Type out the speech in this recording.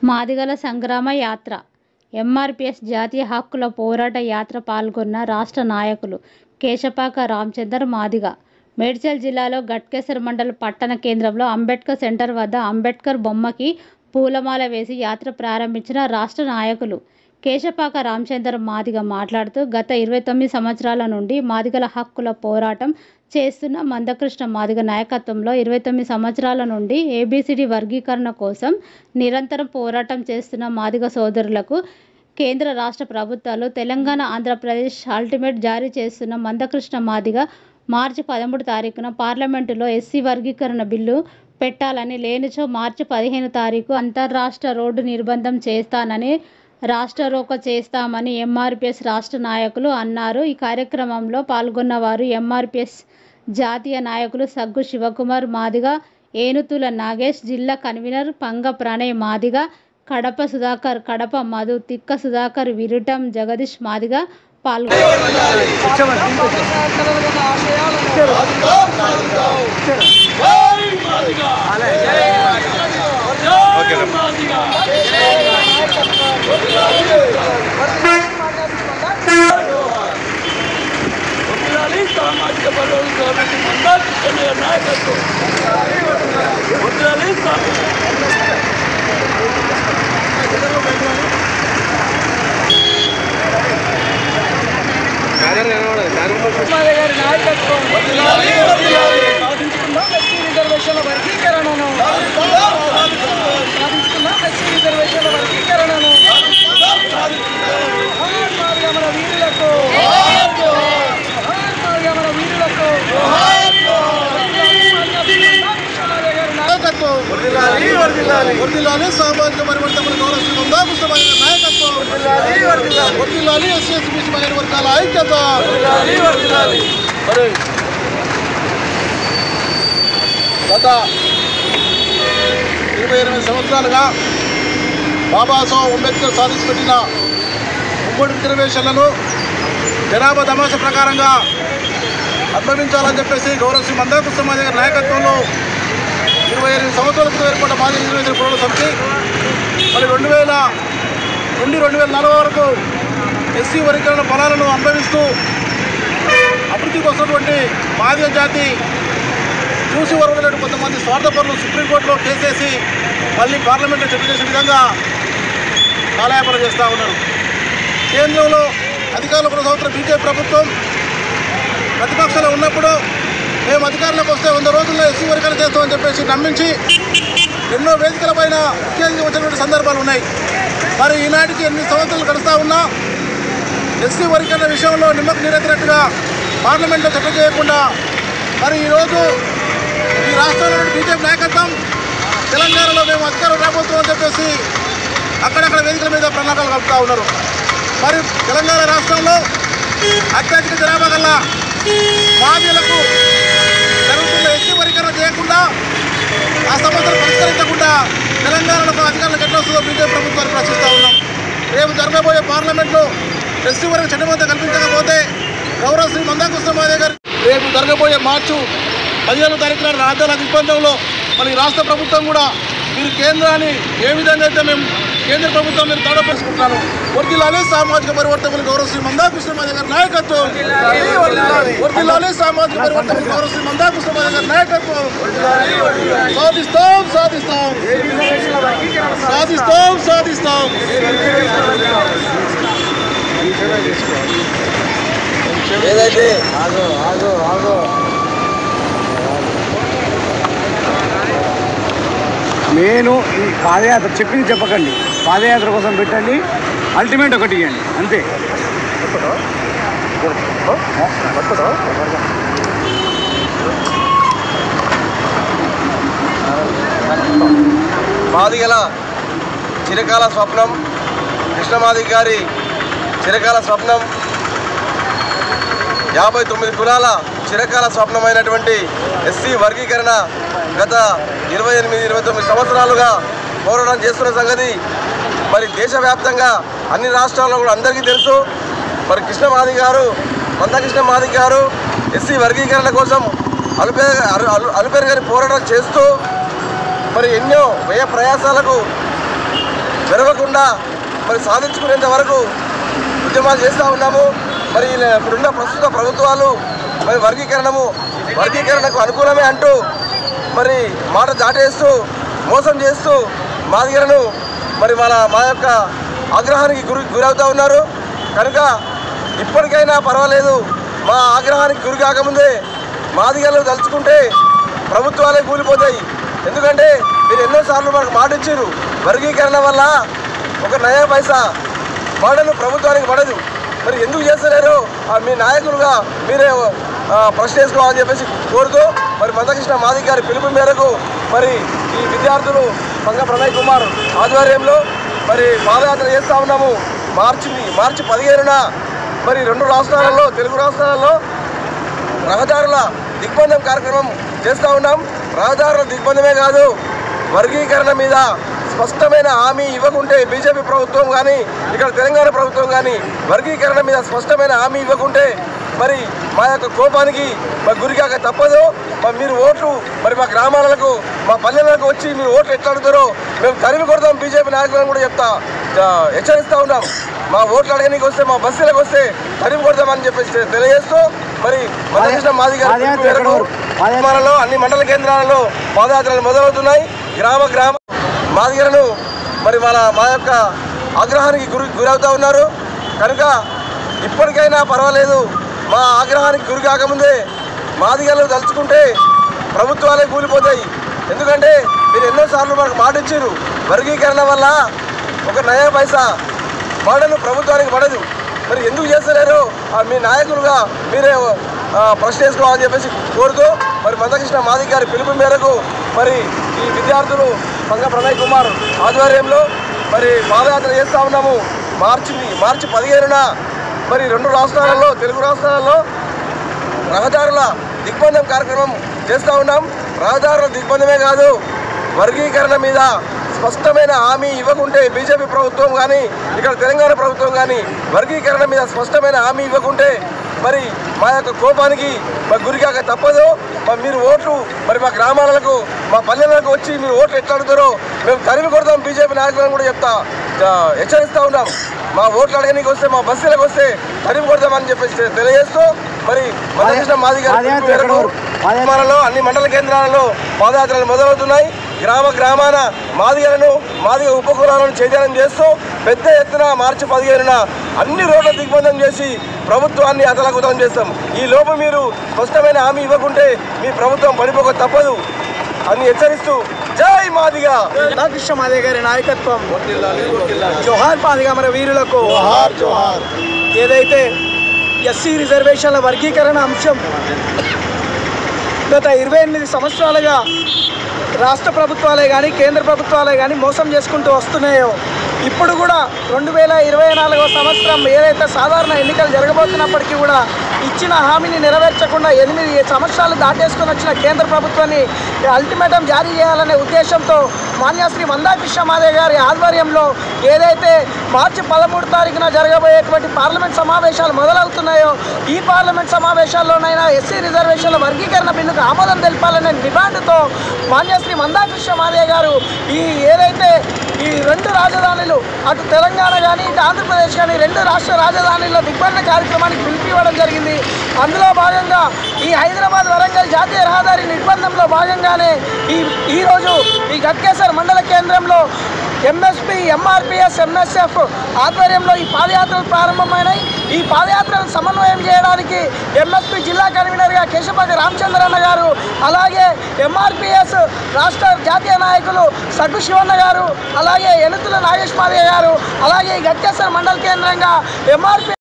మాదిగల సంగ్రామ యాత్ర ఎంఆర్పీఎస్ జాతీయ హక్కుల పోరాట యాత్ర పాల్గొన్న రాష్ట్ర నాయకులు కేశపాక రామచందర్ మాదిగ మేడ్చల్ జిల్లాలో గట్కేసర్ మండల పట్టణ కేంద్రంలో అంబేద్కర్ సెంటర్ వద్ద అంబేద్కర్ బొమ్మకి పూలమాల వేసి యాత్ర ప్రారంభించిన రాష్ట్ర నాయకులు కేశపాక రామచందర్ మాదిగ మాట్లాడుతూ గత ఇరవై తొమ్మిది సంవత్సరాల నుండి మాదిగల హక్కుల పోరాటం చేస్తున్న మందకృష్ణ మాదిగ నాయకత్వంలో ఇరవై తొమ్మిది సంవత్సరాల నుండి ఏబిసిడి వర్గీకరణ కోసం నిరంతరం పోరాటం చేస్తున్న మాదిగ సోదరులకు కేంద్ర రాష్ట్ర ప్రభుత్వాలు తెలంగాణ ఆంధ్రప్రదేశ్ అల్టిమేట్ జారీ చేస్తున్న మందకృష్ణ మాదిగ మార్చి పదమూడు తారీఖున పార్లమెంటులో ఎస్సీ వర్గీకరణ బిల్లు పెట్టాలని లేనిచో మార్చి పదిహేను తారీఖు అంతర్రాష్ట్ర రోడ్డు నిర్బంధం చేస్తానని రాష్ట్ర రోక చేస్తామని ఎంఆర్పిఎస్ రాష్ట్ర నాయకులు అన్నారు ఈ కార్యక్రమంలో పాల్గొన్న వారు ఎంఆర్పిఎస్ జాతీయ నాయకులు సగ్గు శివకుమార్ మాదిగ ఏనుతుల నాగేష్ జిల్లా కన్వీనర్ పంగ ప్రణయ్ మాదిగ కడప సుధాకర్ కడప మధు తిక్క సుధాకర్ విరుటం జగదీష్ మాదిగ పాల్గొన్నారు వదిలాలి సామాజిక బలవాళ్ళు గవర్నమెంట్ మందాకృష్ణ నాయకత్వం వదిలాలి సా- ఉస్మానియా గారి నాయకత్వం సాధించుకుందాం ఎస్సీ రిజర్వేషన్ల వర్గీకరణను సాధించుకుందాం ఎస్సీ రిజర్వేషన్ల వర్గీకరణను మహాన్ మాదిగ మన వీరులకు మహాన్ మాదిగ మన వీరులకు ఉస్మానియా గారి నాయకత్వం వర్దిల్లాలి సామాజిక పరివర్తన గౌరవ ఉందా పుస్తకమైన నాయకత్వం వర్దిల్లాలి ఎస్సీ ఎస్టీ బీసీ మైనారిటీ వర్గాల ఐక్యత మరి గత ఇరవై ఎనిమిది సంవత్సరాలుగా బాబాసాహెబ్ అంబేద్కర్ సాధించి పెట్టిన ఉమ్మడి రిజర్వేషన్లను జనాభా తమాషా ప్రకారంగా అనుభవించాలని చెప్పేసి గౌరవ శ్రీ మందాపు సమాజ గారి నాయకత్వంలో ఇరవై ఎనిమిది సంవత్సరాల క్రితం ఏర్పడ్డ మాజీ రిజర్వేషన్ పోరాట సమితి మరి రెండు వేల నుండి రెండు వేల నలభై వరకు ఎస్సీ వర్గీకరణ ఫలాలను అనుభవిస్తూ అభివృద్ధికి వస్తున్నటువంటి మాదిగ జాతి చూసి వరవలేడు కొంతమంది స్వార్థపరులు సుప్రీంకోర్టులో కేసేసి మళ్ళీ పార్లమెంట్లో చర్చ చేసే విధంగా కాలయాపన చేస్తూ ఉన్నారు కేంద్రంలో అధికారులు కొనసాగుతున్న బీజేపీ ప్రభుత్వం ప్రతిపక్షంలో ఉన్నప్పుడు మేము అధికారంలోకి వస్తే వంద రోజుల్లో ఎస్సీ వర్గీకరణ చేస్తామని చెప్పేసి నమ్మించి ఎన్నో వేదికల పైన ముఖ్యంగా వచ్చినటువంటి సందర్భాలు ఉన్నాయి మరి ఈనాటికి ఎన్ని సంవత్సరాలు గడుస్తూ ఉన్నా ఎస్సీ వర్గీకరణ విషయంలో నిమ్మకు నీరెత్తినట్టుగా పార్లమెంట్లో చర్చ చేయకుండా మరి ఈరోజు ఈ రాష్ట్రంలో బీజేపీ నాయకత్వం తెలంగాణలో మేము అధికారం రాబోతున్నామని చెప్పేసి అక్కడక్కడ వేదికల మీద ప్రణాళికలు కలుపుతూ ఉన్నారు మరి తెలంగాణ రాష్ట్రంలో అత్యధిక జనాభా గల మాఫీలకు జరుగుతున్న ఎస్సీ వర్గీకరణ చేయకుండా ఆ సమస్యను పరిష్కరించకుండా తెలంగాణలో అధికారులకు ఎట్లా వస్తుందో బీజేపీ ప్రభుత్వాన్ని ప్రశ్నిస్తూ ఉన్నాం రేపు జరగబోయే పార్లమెంట్లో ఎస్సీ వర్గ చట్టమంతా కల్పించకపోతే గౌరవ శ్రీ మందాకృష్ణ మాదే గారు రేపు జరగబోయే మార్చు పదిహేను తారీఖున రాజధాని దిగ్బంధంలో మరి రాష్ట్ర ప్రభుత్వం కూడా మీరు కేంద్రాన్ని ఏ విధంగా అయితే మేము కేంద్ర ప్రభుత్వం మీరు తడపేసుకుంటున్నాను వర్దిలాలి సామాజిక పరివర్తన గౌరవ శ్రీ మందాకృష్ణ మాదే గారి నాయకత్వం వర్దిలాలి సామాజిక పరివర్తన గౌరవ శ్రీ మందాకృష్ణ మాదే గారి నాయకత్వం సాధిస్తాం సాధిస్తాం సాధిస్తాం సాధిస్తాం ఏదైతే నేను ఈ పాదయాత్ర చెప్పింది చెప్పకండి పాదయాత్ర కోసం పెట్టండి అల్టిమేట్ ఒకటి ఇవ్వండి అంతే మాదిగల చిరకాల స్వప్నం కృష్ణమాది గారి చిరకాల స్వప్నం యాభై తొమ్మిది కులాల చిరకాల స్వప్నమైనటువంటి ఎస్సీ వర్గీకరణ గత ఇరవై ఎనిమిది ఇరవై తొమ్మిది సంవత్సరాలుగా పోరాటం చేస్తున్న సంగతి మరి దేశవ్యాప్తంగా అన్ని రాష్ట్రాల్లో కూడా అందరికీ తెలుసు మరి కృష్ణమాది గారు మందకృష్ణ మాది గారు ఎస్సీ వర్గీకరణ కోసం అలుపే అలు- అలుపెరగని పోరాటం చేస్తూ మరి ఎన్నో వ్యయ ప్రయాసాలకు మెరవకుండా మరి సాధించుకునేంత వరకు ఉద్యమాలు చేస్తూ ఉన్నాము మరి ఇలా ఇప్పుడున్న ప్రస్తుత ప్రభుత్వాలు మరి వర్గీకరణము వర్గీకరణకు అనుకూలమే అంటూ మరి మాట దాటేస్తూ మోసం చేస్తూ మాదిగలను మరి మన మా యొక్క ఆగ్రహానికి గురి గురవుతూ ఉన్నారు కనుక ఇప్పటికైనా పర్వాలేదు మా ఆగ్రహానికి గురి కాకముందే మాదిగలను తలుచుకుంటే ప్రభుత్వాలే కూలిపోతాయి ఎందుకంటే మీరు ఎన్నోసార్లు మనకు మాట ఇచ్చారు వర్గీకరణ వల్ల ఒక నయా పైసా వాడను ప్రభుత్వానికి పడదు మరి ఎందుకు చేస్తలేరు ఆ మీ నాయకులుగా మీరే ఆ, ప్రశ్న వేసుకోవాలని చెప్పేసి కోరుతూ మరి మందకృష్ణ మాదిక్ గారి పిలుపు మేరకు మరి ఈ విద్యార్థులు పంగ ప్రణయ్ కుమార్ ఆధ్వర్యంలో మరి పాదయాత్ర చేస్తూ ఉన్నాము మార్చి మార్చి పదిహేనున మరి రెండు రాష్ట్రాలలో తెలుగు రాష్ట్రాలలో రహదారుల దిగ్బంధం కార్యక్రమం చేస్తూ ఉన్నాం రహదారుల దిగ్బంధమే కాదు వర్గీకరణ మీద స్పష్టమైన హామీ ఇవ్వకుంటే బీజేపీ ప్రభుత్వం కానీ ఇక్కడ తెలంగాణ ప్రభుత్వం కానీ వర్గీకరణ మీద స్పష్టమైన హామీ ఇవ్వకుంటే మరి మా యొక్క కోపానికి మా గురికాక తప్పదు మరి మీరు ఓట్లు మరి మా గ్రామాలకు మా పల్లెలకు వచ్చి మీరు ఓట్లు ఎట్లా అడుగుతారో మేము తరిమి కొడతాం బీజేపీ నాయకులను కూడా చెప్తా ఆ, హెచ్చరిస్తా ఉన్నాం మా ఓట్లు అడగడానికి వస్తే మా బస్సులకు వస్తే తరిమి కొడతామని చెప్పేసి తెలియజేస్తూ మరి మందకృష్ణ మాది గారి పాదయాత్ర పిలుపు మేరకు ఎక్కడ వరకు? పాదయాత్ర- గ్రామాలలో అన్ని మండల కేంద్రాలలో పాదయాత్రలు మొదలవుతున్నాయి గ్రామ గ్రామ మాదిగలను మరి మన మా యొక్క ఆగ్రహానికి గురి గురవుతూ ఉన్నారు కనుక ఇప్పటికైనా పర్వాలేదు మా ఆగ్రహానికి గురి కాకముందే మాదిగలను తలుచుకుంటే ప్రభుత్వాలే కూలిపోతాయి ఎందుకంటే మీరు ఎన్నోసార్లు మనకు మాట ఇచ్చారు వర్గీకరణ వల్ల ఒక నయా పైసా వాడను ప్రభుత్వానికి పడదు మరి ఎందుకు చేస్తలేరు ఆ మీ నాయకులుగా మీరే ఆ, ప్రశ్న వేసుకోవాలని చెప్పేసి కోరుతూ మరి మందకృష్ణ మాదిక్ గారి పిలుపు మేరకు మరి ఈ విద్యార్థులు పంగ ప్రణయ్ కుమార్ ఆధ్వర్యంలో మరి పాదయాత్ర చేస్తూ ఉన్నాము మార్చి మార్చి పదిహేనున మరి రెండు రాష్ట్రాలలో తెలుగు రాష్ట్రాలలో రహదారుల దిగ్బంధం కార్యక్రమం చేస్తూ ఉన్నాం రహదారుల దిగ్బంధమే కాదు వర్గీకరణ మీద స్పష్టమైన హామీ ఇవ్వకుంటే బీజేపీ ప్రభుత్వం కానీ ఇక్కడ తెలంగాణ ప్రభుత్వం కానీ వర్గీకరణ మీద స్పష్టమైన హామీ ఇవ్వకుంటే మరి మా యొక్క కోపానికి మా గురికాక తప్పదు మరి మీరు ఓట్లు మరి మా గ్రామాలకు మా పల్లెలకు వచ్చి మీరు ఓట్లు ఎట్లా అడుగుతారో మేము తరిమి కొడతాం బీజేపీ నాయకులను కూడా చెప్తా ఆ, హెచ్చరిస్తా ఉన్నాం మా ఓట్లు అడగడానికి వస్తే మా బస్సులకు వస్తే తరిమి కొడతామని చెప్పేసి తెలియజేస్తూ మరి మందకృష్ణ మాది గారి పాదయాత్ర పిలుపు ఎక్కడ మేరకు వరకు? పాదయాత్ర- గ్రామాలలో అన్ని మండల కేంద్రాలలో పాదయాత్రలు మొదలవుతున్నాయి గ్రామ గ్రామాన మాదిగలను మాదిగ ఉపకులాలను చైతన్యం చేస్తూ పెద్ద ఎత్తున మార్చి పదిహేనున అన్ని రోడ్ల దిగ్బంధం చేసి ప్రభుత్వాన్ని అతలకుతం చేస్తాం ఈ లోపు మీరు స్పష్టమైన హామీ ఇవ్వకుంటే మీ ప్రభుత్వం పడిపోక తప్పదు అని హెచ్చరిస్తూ జై మాదిగా రాధాకృష్ణ మాదే గారి నాయకత్వం జోహార్ పాదిగా మన వీరులకు ఏదైతే ఎస్సీ రిజర్వేషన్ల వర్గీకరణ అంశం గత ఇరవై ఎనిమిది సంవత్సరాలుగా రాష్ట్ర ప్రభుత్వాలే కానీ కేంద్ర ప్రభుత్వాలే కానీ మోసం చేసుకుంటూ వస్తున్నాయో ఇప్పుడు కూడా రెండు వేల ఇరవై నాలుగవ సంవత్సరం ఏదైతే సాధారణ ఎన్నికలు జరగబోతున్నప్పటికీ కూడా ఇచ్చిన హామీని నెరవేర్చకుండా ఎనిమిది సంవత్సరాలు దాటేసుకొని వచ్చిన కేంద్ర ప్రభుత్వాన్ని అల్టిమేటం జారీ చేయాలనే ఉద్దేశంతో మాన్యశ్రీ మందాకృష్ణ మాదే గారి ఆధ్వర్యంలో ఏదైతే మార్చి పదమూడు తారీఖున జరగబోయేటువంటి పార్లమెంట్ సమావేశాలు మొదలవుతున్నాయో ఈ పార్లమెంట్ సమావేశాల్లోనైనా ఎస్సీ రిజర్వేషన్ల వర్గీకరణ బిల్లుకు ఆమోదం తెలపాలనే డిమాండ్తో మాన్యశ్రీ మందాకృష్ణ మాదే గారు ఈ ఏదైతే ఈ రెండు రాజధానులు అటు తెలంగాణ కానీ ఇటు ఆంధ్రప్రదేశ్ కానీ రెండు రాష్ట్ర రాజధానుల్లో దిగ్బంధ కార్యక్రమానికి పిలిపివ్వడం జరిగింది అందులో భాగంగా ఈ హైదరాబాద్ వరంగల్ జాతీయ రహదారి నిర్బంధంలో భాగంగానే ఈ ఈరోజు ఈ గట్కేసర్ మండల కేంద్రంలో ఎంఎస్పి ఎంఆర్పిఎస్ ఎంఎస్ఎఫ్ ఆధ్వర్యంలో ఈ పాదయాత్రలు ప్రారంభమైనాయి ఈ పాదయాత్రను సమన్వయం చేయడానికి ఎంఎస్పి జిల్లా కన్వీనర్గా కేశపాటి రామచంద్రన్న గారు అలాగే ఎంఆర్పిఎస్ రాష్ట్ర జాతీయ నాయకులు సగ్గు శివన్న గారు అలాగే ఎనుతుల నాగేష్ మాదయ్య గారు అలాగే ఈ గట్కేశ్వర మండల కేంద్రంగా ఎంఆర్పి